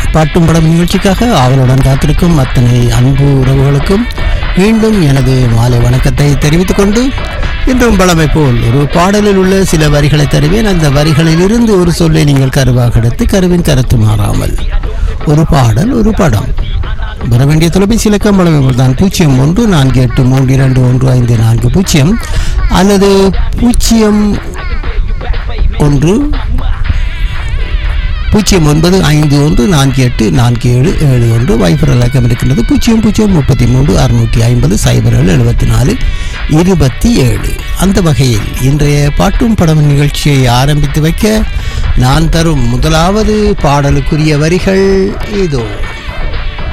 பாட்டும் படம் நிகழ்ச்சிக்காக அவளுடன் காத்திருக்கும் அத்தனை அன்பு உறவுகளுக்கும் மீண்டும் எனது மாலை வணக்கத்தை தெரிவித்துக் கொண்டு இன்றும் பழமை போல் ஒரு பாடலில் உள்ள சில வரிகளை தருவேன் அந்த வரிகளில் இருந்து ஒரு சொல்லை நீங்கள் கருவாக எடுத்து கருவின் கருத்து மாறாமல் ஒரு பாடல் ஒரு படம் வர வேண்டிய தொலைபேசி இலக்கம் வழங்குவது தான் பூஜ்ஜியம் ஒன்று நான்கு எட்டு மூன்று இரண்டு ஒன்று ஐந்து நான்கு பூஜ்ஜியம் அல்லது பூஜ்ஜியம் ஒன்று பூஜ்ஜியம் ஒன்பது ஐந்து ஒன்று நான்கு எட்டு நான்கு ஏழு ஏழு ஒன்று வைபர் இலக்கம் இருக்கின்றது பூஜ்ஜியம் பூஜ்ஜியம் முப்பத்தி மூன்று அறுநூற்றி ஐம்பது சைபர் ஏழு எழுபத்தி நாலு இருபத்தி ஏழு அந்த வகையில் இன்றைய பாட்டும் படம் நிகழ்ச்சியை ஆரம்பித்து வைக்க நான் தரும் முதலாவது பாடலுக்குரிய வரிகள் இதோ